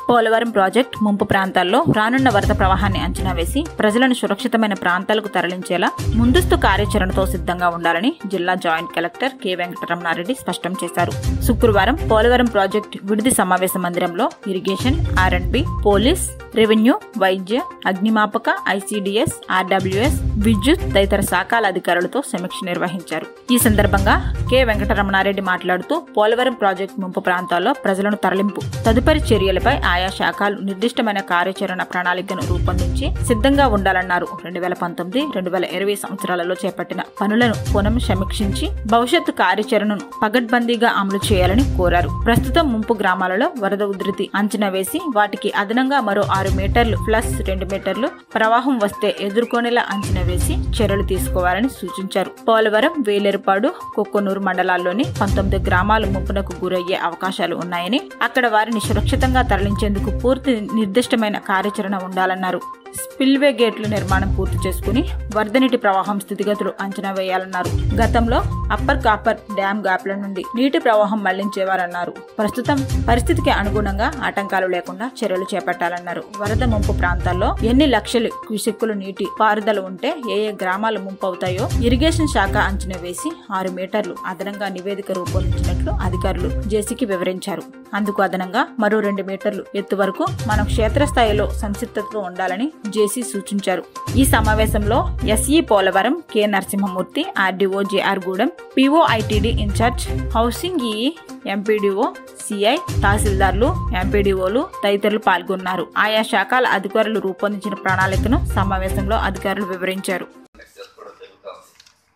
Polavaram project ముంపు ప్రాంతాల్లో రానున్న వరద ప్రవాహాన్ని అంచనా వేసి ప్రజలను సురక్షితమైన ప్రాంతాలకు తరలించేలా ముందస్తు కార్యాచరణతో సిద్ధంగా ఉండాలని జిల్లా జాయింట్ కలెక్టర్ కె వెంకటరమణారెడ్డి స్పష్టం చేశారు శుక్రవారం పోలవరం ప్రాజెక్ట్ విడిది సమావేశ మందిరంలో irrigation R and B police revenue వైద్య అగ్నిమాపక ఐసీడీఎస్ ఆర్డబ్ల్యూఎస్ విద్యుత్ తదితర శాఖల అధికారులతో సమీక్ష నిర్వహించారు ఈ సందర్భంగా కె వెంకటరమణారెడ్డి మాట్లాడుతూ పోలవరం ప్రాజెక్టు ముంపు ప్రాంతాల్లో ప్రజలను తరలింపు తదుపరి చర్యలపై ఆయా శాఖలు నిర్దిష్టమైన కార్యాచరణ ప్రణాళికను రూపొందించి సిద్ధంగా ఉండాలన్నారు రెండు వేల పంతొమ్మిది రెండు వేల ఇరవై సంవత్సరాలలో చేపట్టిన పనులను పునః సమీక్షించి భవిష్యత్తు కార్యాచరణను పగడ్బందీగా అమలు చేయాలని కోరారు ప్రస్తుతం ముంపు గ్రామాలలో వరద ఉధృతి అంచనా వేసి వాటికి అదనంగా మరో ఆరు మీటర్లు ప్లస్ రెండు మీటర్లు ప్రవాహం వస్తే ఎదుర్కొనేలా అంచనా వేసి చర్యలు తీసుకోవాలని సూచించారు పోలవరం వేలేరుపాడు కొక్కనూరు మండలాల్లోని పంతొమ్మిది గ్రామాలు ముంపునకు గురయ్యే అవకాశాలు ఉన్నాయని అక్కడ వారిని సురక్షితంగా తరలించేందుకు పూర్తి నిర్దిష్టమైన కార్యాచరణ ఉండాలన్నారు స్పిల్వే గేట్ల నిర్మాణం పూర్తి చేసుకుని వరద నీటి ప్రవాహం స్థితిగతులు అంచనా వేయాలన్నారు గతంలో అప్పర్ కాపర్ డ్యామ్ గ్యాప్ల నుండి నీటి ప్రవాహం మళ్లించేవారన్నారు ప్రస్తుతం పరిస్థితికి అనుగుణంగా ఆటంకాలు లేకుండా చర్యలు చేపట్టాలన్నారు వరద ముంపు ప్రాంతాల్లో ఎన్ని లక్షలు క్యూసెక్కులు నీటి పారుదల ఉంటే ఏ ఏ గ్రామాలు ముంపు అవుతాయో ఇరిగేషన్ శాఖ అంచనా వేసి ఆరు మీటర్లు అదనంగా నివేదిక రూపొందించినట్లు అధికారులు జేసీకి వివరించారు అందుకు అదనంగా మరో రెండు మీటర్లు ఎత్తు వరకు మనం క్షేత్రస్థాయిలో సంసిద్ధతతో ఉండాలని జేసీ సూచించారు ఈ సమావేశంలో SE Polavaram K Narasimhamurthy RDO JR Gudem POITD in charge housing E MPDO CI తహసీల్దార్లు ఎంపీడీఓలు తదితరులు పాల్గొన్నారు ఆయా శాఖల అధికారులు రూపొందించిన ప్రణాళికను సమావేశంలో అధికారులు వివరించారు చేసుకోవడం జరుగుతూ ఉంది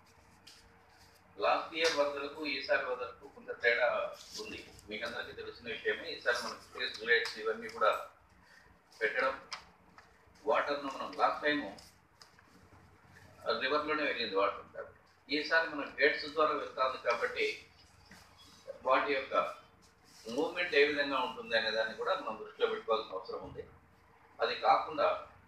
లాస్ట్ ఇయర్ వరదలకు ఈసారి వరదలకు కొంత తేడా ఉంది మీకు అందరికీ తెలిసిన విషయమే ఈసారి మనం స్పేస్ గ్రేడ్స్ ఇవన్నీ కూడా పెట్టడం వాటర్ను మనం లాస్ట్ టైము రివర్లోనే వెళ్ళింది వాటర్ కాబట్టి ఈసారి మనం గేట్స్ ద్వారా వెళ్తాంది కాబట్టి వాటి యొక్క మూవ్మెంట్ ఏ విధంగా ఉంటుంది అనే దాన్ని కూడా మనం దృష్టిలో పెట్టుకోవాల్సిన అవసరం ఉంది అది కాకుండా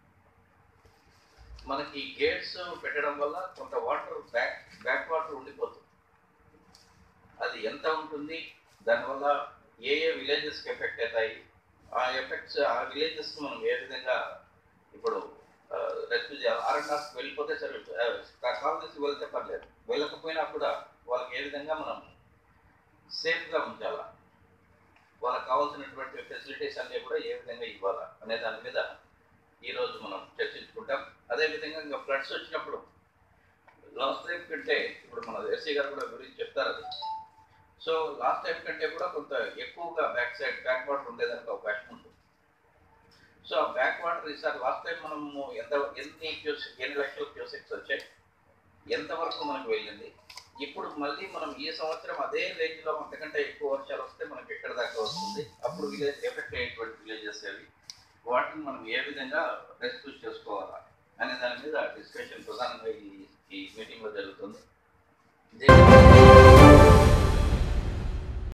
మనకి గేట్స్ పెట్టడం వల్ల కొంత వాటర్ బ్యాక్ బ్యాక్ వాటర్ ఉండిపోతుంది అది ఎంత ఉంటుంది దానివల్ల ఏ ఏ విలేజెస్కి ఎఫెక్ట్ అవుతాయి ఆ ఎఫెక్ట్స్ ఆ విలేజెస్ మనం ఏ విధంగా ఇప్పుడు రెస్క్యూ చేయాలి ఆర్ అండ్ హాఫ్ వెళ్ళిపోతే సరే కాలనీస్కి వెళ్తే పర్లేదు వెళ్ళకపోయినా కూడా వాళ్ళకి ఏ విధంగా మనం సేఫ్గా ఉంచాలా వాళ్ళకి కావాల్సినటువంటి ఫెసిలిటీస్ అన్నీ కూడా ఏ విధంగా ఇవ్వాలా అనే దాని మీద ఈరోజు మనం చర్చించుకుంటాం అదేవిధంగా ఇంకా ఫ్లడ్స్ వచ్చినప్పుడు లాస్ట్ టైం కంటే ఇప్పుడు మన ఎస్సీ గారు కూడా గురించి చెప్తారు అది సో లాస్ట్ టైం కంటే కూడా కొంత ఎక్కువగా బ్యాక్ సైడ్ బ్యాక్ వాటర్ ఉండేదానికి అవకాశం ఉంటుంది సో ఆ బ్యాక్ వాటర్ ఈసారి లాస్ట్ టైం మనము ఎంత ఎన్ని క్యూస్ ఎన్ని లక్షల క్యూసెక్స్ వచ్చాయి ఎంతవరకు మనకు వెళ్ళింది ఇప్పుడు మళ్ళీ మనం ఈ సంవత్సరం అదే రేంజ్లో అంతకంటే ఎక్కువ వర్షాలు వస్తే మనకి ఎక్కడ దాకా వస్తుంది అప్పుడు విలేజ్ ఎఫెక్ట్ అయ్యేటువంటి విలేజెస్ అవి వాటిని మనం ఏ విధంగా రెస్క్యూ చేసుకోవాలా అనే దాని మీద డిస్కషన్ ప్రధానంగా ఈ ఈ మీటింగ్లో జరుగుతుంది దీని